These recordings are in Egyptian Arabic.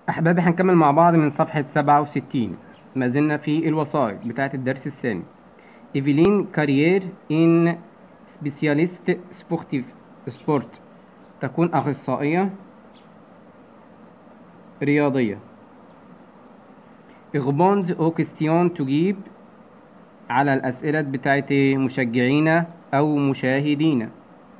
أحبابي هنكمل مع بعض من صفحة سبعة وستين ما زلنا في الوسائط بتاعة الدرس الثاني إيفيلين كارير إن سبيسياليست سبورتيف سبورت تكون أخصائية رياضية ريبوند أو كيستيون تجيب على الأسئلة بتاعت مشجعينا أو مشاهدينا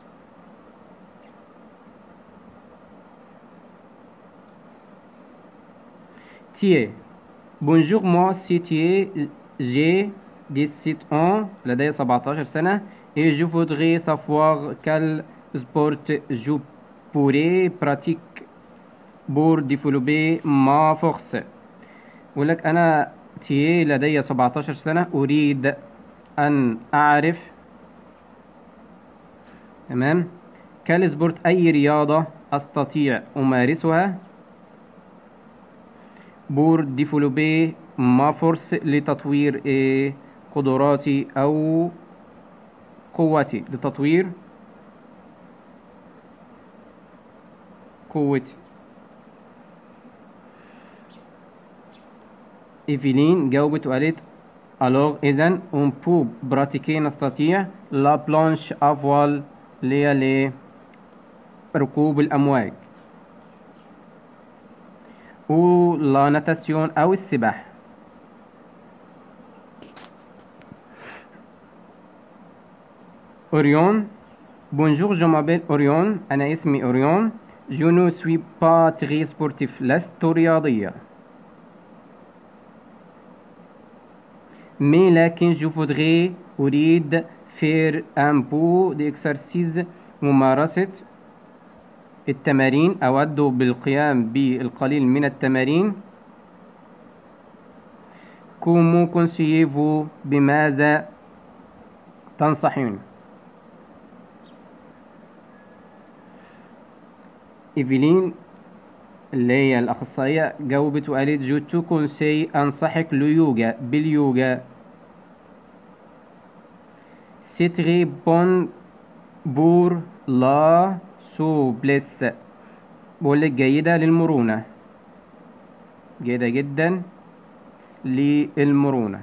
تيه بونجور موا سي تيه جي 17 ans لدي 17 سنة et je voudrais savoir quel sport je pourrais pratiquer pour développer ma force يقول لك أنا تيه لدي 17 سنة أريد أن أعرف تمام كال سبورت أي رياضة أستطيع أمارسها بور ديفلوبي ما فورس لتطوير إيه قدراتي أو قوتي لتطوير قوتي إيفيلين جاوبت وقالت ألوغ إذن أون بو براتيكي نستطيع لا بلانش أفوال لي ركوب الأمواج و لا ناتاسيون أو السباحة أوريون بونجور جو مابيل أوريون أنا اسمي أوريون جو نو سوي با تري سبورتيف لست رياضية مي لكن جو فودغي أريد فير ان بو ديكسرسيز ممارسة التمارين أود بالقيام بالقليل من التمارين كومو كونسييفو بماذا تنصحون إيفيلين اللي هي الأخصائية جاوبت وقالت جو تو كونسي أنصحك ليوجا باليوجا سي تري بون بور لا سوبلس بقول لك جيدة للمرونة جيدة جدا للمرونة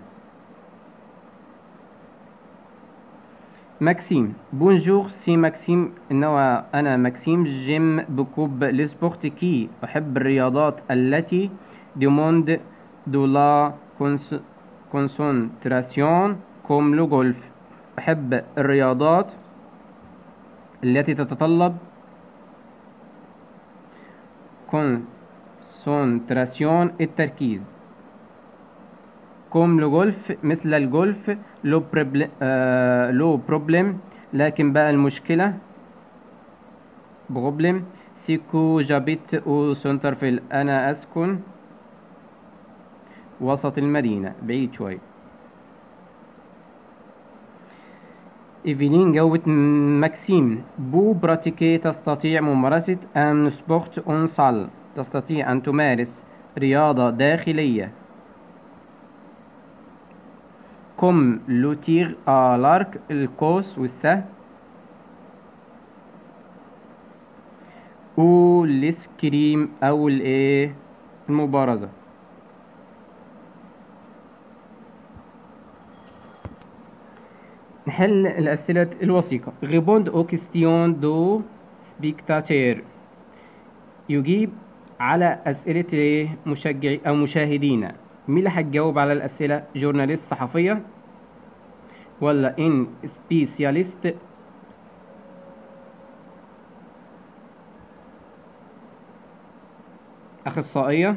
ماكسيم بونجور سي ماكسيم إنه أنا ماكسيم جيم بكوب لسبورت كي أحب الرياضات التي ديموند دو لا كونسنتراسيون كوم لو جولف أحب الرياضات التي تتطلب كونسنتراسيون التركيز كوم لو جولف مثل الجولف لو بروبلم آه لو بروبلم لكن بقى المشكلة بروبلم سيكو جابيت او سنترفيل انا اسكن وسط المدينة بعيد شوي إيفيلين جاوبت ماكسيم بو براتيكي تستطيع ممارسة أن سبورت أون صال تستطيع أن تمارس رياضة داخلية كم لوتير آلارك القوس والسهم و الاسكريم أو الإيه المبارزة نحل الأسئلة الوثيقة ريبوند أو كيستيون دو سبيكتاتير يجيب على أسئلة مشجعي أو مشاهدين مين اللي هتجاوب على الأسئلة جورناليست صحفية ولا إن سبيسياليست أخصائية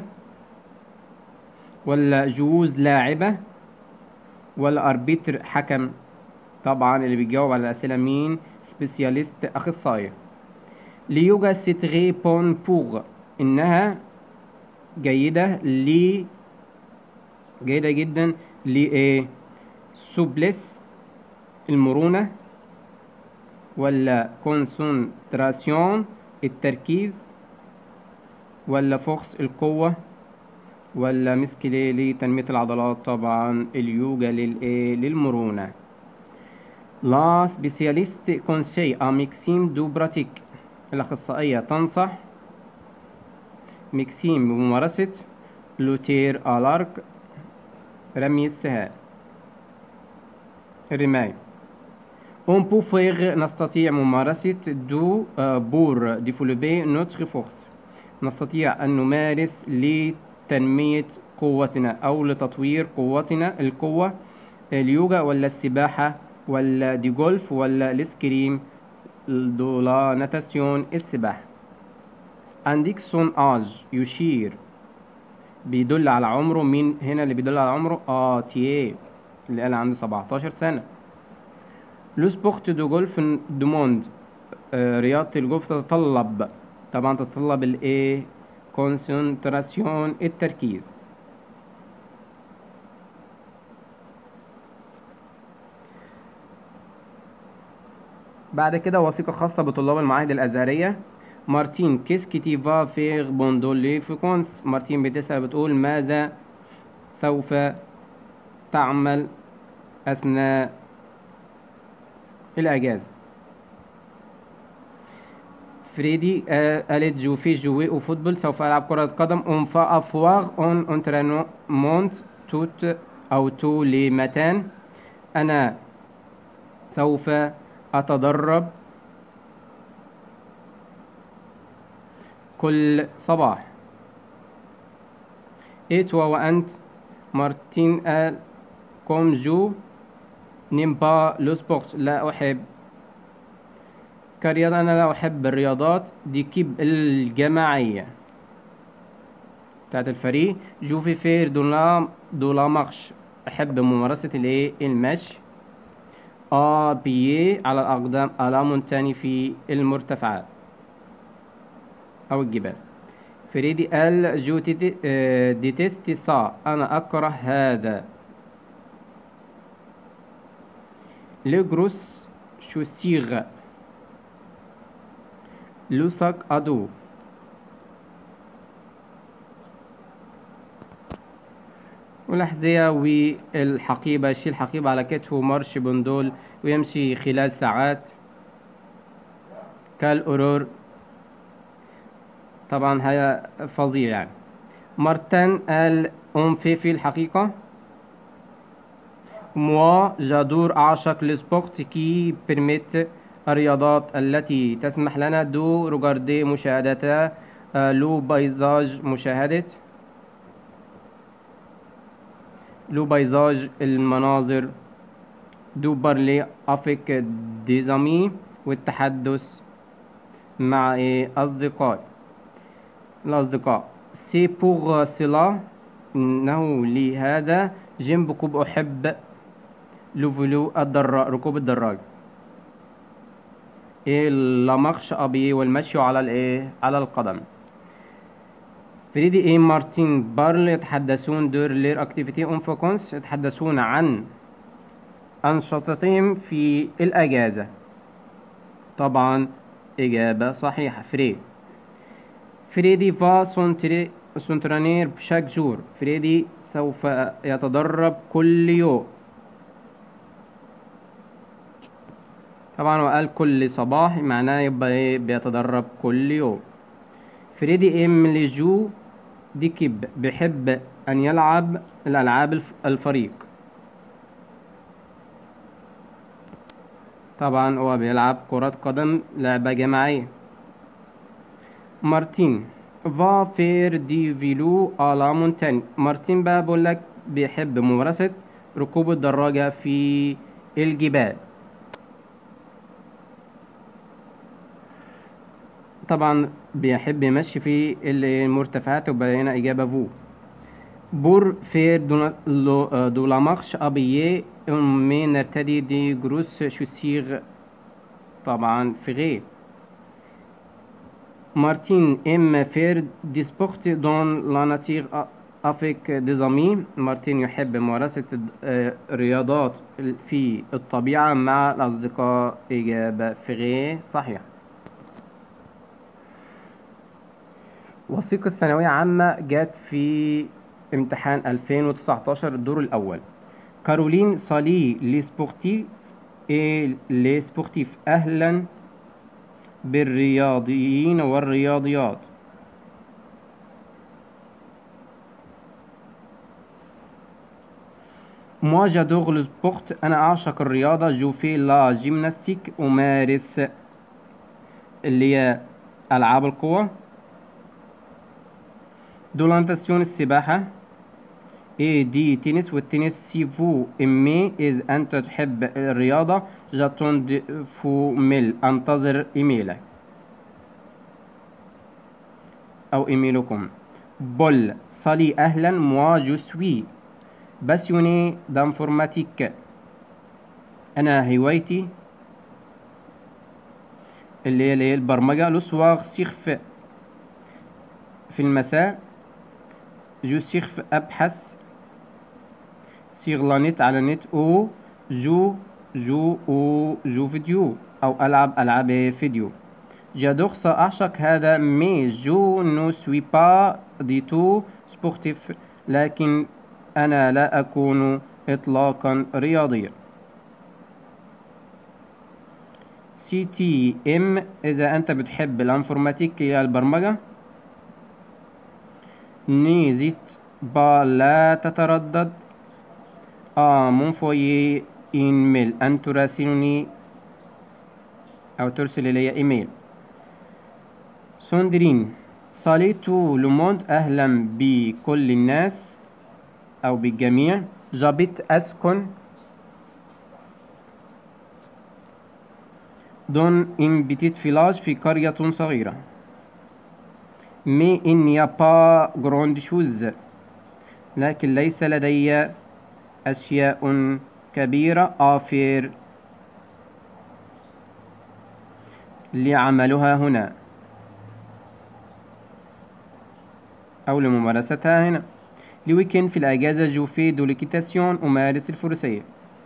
ولا جوز لاعبة ولا أربيتر حكم طبعا اللي بيجاوب على الأسئلة مين سبيسياليست أخصائية ليوجا سيتغي بون بوغ إنها جيدة ل جيدة جدا لإيه سوبلس المرونة ولا كونسنتراسيون التركيز ولا فوكس القوة ولا مسكلي لتنمية العضلات طبعا اليوجا للإيه للمرونة لا سبيسياليست كونسي أميكسيم دو براتيك الأخصائية تنصح مكسيم بممارسة لوتير الارك رمي السهام الرماية On peut faire نستطيع ممارسة دو بور ديفلوبي نوتر فورس نستطيع أن نمارس لتنمية قوتنا أو لتطوير قوتنا القوة اليوجا ولا السباحة ولا دي جولف ولا الاسكريم دولا ناتاسيون السباحة عندك سون آج يشير بيدل على عمره مين هنا اللي بيدل على عمره اه تيه اللي قال عنده 17 سنة لو سبورت دو جولف دو موند آه رياضة الجولف تتطلب طبعا تتطلب الايه كونسنتراسيون التركيز بعد كده وثيقة خاصة بطلاب المعاهد الأزهرية مارتين كيس كي فا فيغ بوندو لي فيكونس مارتين بتسأل بتقول ماذا سوف تعمل أثناء الأجازة فريدي آه قالت جو في جوي أو فوتبول سوف ألعب كرة قدم أون فا أفواغ أون أنترينمونت توت أو تو لمتان أنا سوف أتدرب كل صباح إتوا وأنت مارتين قال كوم جو نيمبا لو سبورت لا أحب كرياضة أنا لا أحب الرياضات دي كيب الجماعية بتاعت الفريق جو في فير دولا دولا مارش أحب ممارسة الإيه المشي آ بيي على الأقدام على مونتاني في المرتفعات أو الجبال فريدي قال جو ديتيستي سا أنا أكره هذا لجروس شوسيغ لوساك أدو والأحذية والحقيبة يشيل حقيبة على كتفه مارش بندول ويمشي خلال ساعات كالأورور طبعا هي فظيع يعني مارتن قال أم في في الحقيقة موا جادور أعشق لسبورت كي بيرميت الرياضات التي تسمح لنا دو روغاردي مشاهدتها لو بايزاج مشاهدة لو بايزاج المناظر دو بارلي افيك ديزامي والتحدث مع إيه أصدقاء الأصدقاء سي بوغ سلا إنه لهذا جيم ركوب أحب لو فولو الدراج ركوب الدراج إيه لامارش أبي والمشي على الإيه على القدم فريدي إيه مارتين بارل يتحدثون دور لير أكتيفيتي أون فوكونس يتحدثون عن أنشطتهم في الأجازة طبعا إجابة صحيحة فريد فريدي فا سونتري سونترانير بشاك جور فريدي سوف يتدرب كل يوم طبعا وقال كل صباح معناه يبقى ايه بيتدرب كل يوم فريدي ام لجو ديكيب بيحب ان يلعب الالعاب الفريق طبعا هو بيلعب كرة قدم لعبة جماعية مارتين فا فير دي فيلو على مونتاني مارتين بقى بقول لك بيحب ممارسة ركوب الدراجة في الجبال طبعا بيحب يمشي في المرتفعات وبقى هنا إجابة فو بور فير دو لا مارش أبيي مي نرتدي دي جروس شوسيغ طبعا في غير مارتين ام فير دي سبورت دون لا ناتير افيك دي زامي مارتين يحب ممارسة الرياضات في الطبيعة مع الأصدقاء إجابة في غير صحيح وثيقة الثانوية عامة جت في امتحان 2019 الدور الأول كارولين صالي لي سبورتيف إيه لي سبورتيف أهلا بالرياضيين والرياضيات moi j'adore le sport أنا أعشق الرياضة جو في لا جيمناستيك أمارس اللي هي ألعاب القوى دولانتاسيون السباحة اي دي تنس والتنس سي فو امي إذ أنت تحب الرياضة جاتوند فو ميل أنتظر إيميلك أو إيميلكم بول صلي أهلا موا جو سوي باسيوني دانفورماتيك أنا هوايتي اللي هي اللي هي البرمجة لو سواغ سيخف في المساء جو سيخف أبحث سيغ لا نت على نت أو جو جو أو جو فيديو أو ألعب ألعاب فيديو جادوغ سأعشق هذا مي جو نو سوي با دي تو سبورتيف لكن أنا لا أكون إطلاقا رياضيا سي تي ام إذا أنت بتحب الانفورماتيك هي البرمجة نيزيت با لا تتردد آه مون فوي إيميل أن تراسلني أو ترسل إلي إيميل سوندرين صليتو لوموند أهلا بكل الناس أو بالجميع جابت أسكن دون إن بتيت فيلاج في قرية صغيرة مي إن يا با جروند شوز لكن ليس لدي أشياء كبيرة آفير لعملها هنا أو لممارستها هنا لويكند في الأجازة جو في دو ليكيتاسيون أمارس الفروسية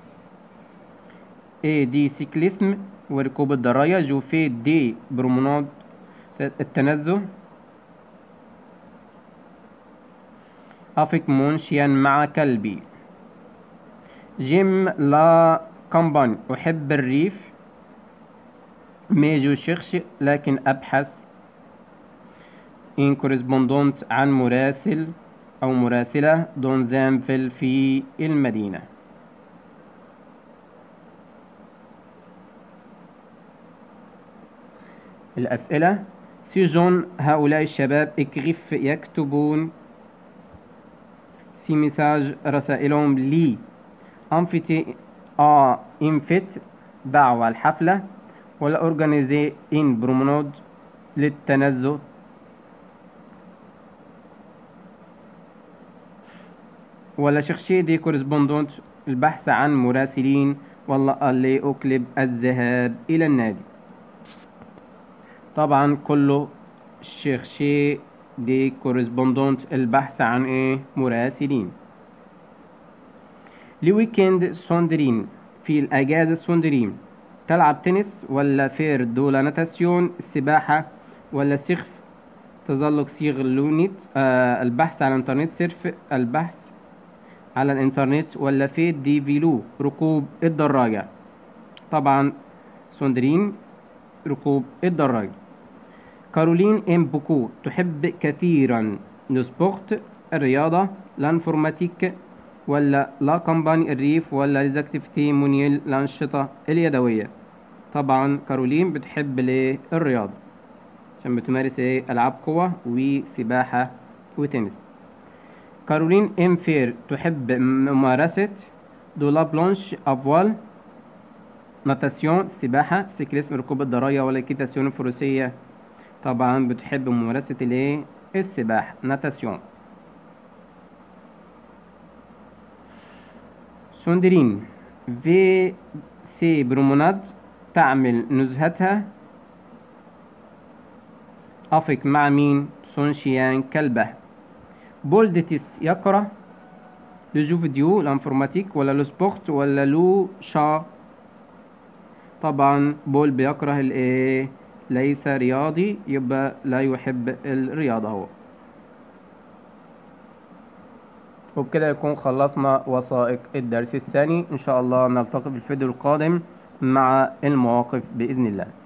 اي دي سيكليسم وركوب الدراجة جو في دي بروموناد التنزه أفك منشيا مع كلبي جيم لا كامبان أحب الريف ميجو شخش لكن أبحث إن كورسبوندونت عن مراسل أو مراسلة دون زامفل في المدينة الأسئلة سيجون هؤلاء الشباب اكريف يكتبون سي ميساج رسائلهم لي انفتي ا انفت دعوة الحفلة ولا اورجانيزي ان برومنود للتنزه ولا شخشي دي كورسبوندونت البحث عن مراسلين ولا اللي أكلب الذهاب إلى النادي طبعا كله شيخشي دي كورسبوندونت البحث عن ايه مراسلين لويكند سوندرين في الأجازة سوندرين تلعب تنس ولا فير دولا نتاسيون السباحة ولا سيخف تزلق صيغ لونيت آه البحث على الانترنت سيرف البحث على الانترنت ولا في دي فيلو ركوب الدراجة طبعا سوندرين ركوب الدراجة كارولين ام بوكو تحب كثيرا لسبورت الرياضة لانفورماتيك ولا لا كامباني الريف ولا ليزاكتيفيتي مونيل الأنشطة اليدوية طبعا كارولين بتحب الرياضة عشان بتمارس ايه ألعاب قوة وسباحة وتنس كارولين ام فير تحب ممارسة دولا بلونش أفوال ناتاسيون سباحة سيكليسم ركوب الدراجة ولا كيتاسيون الفروسية طبعا بتحب ممارسة الايه السباحة ناتاسيون سوندرين في سي بروموناد تعمل نزهتها أفق مع مين سونشيان كلبه بولدتيس يقرأ لو جو فيديو الانفورماتيك ولا لو سبورت ولا لو شا طبعا بول بيكره الايه ليس رياضي يبقى لا يحب الرياضة هو وبكده يكون خلصنا وثائق الدرس الثاني ان شاء الله نلتقي في الفيديو القادم مع المواقف بإذن الله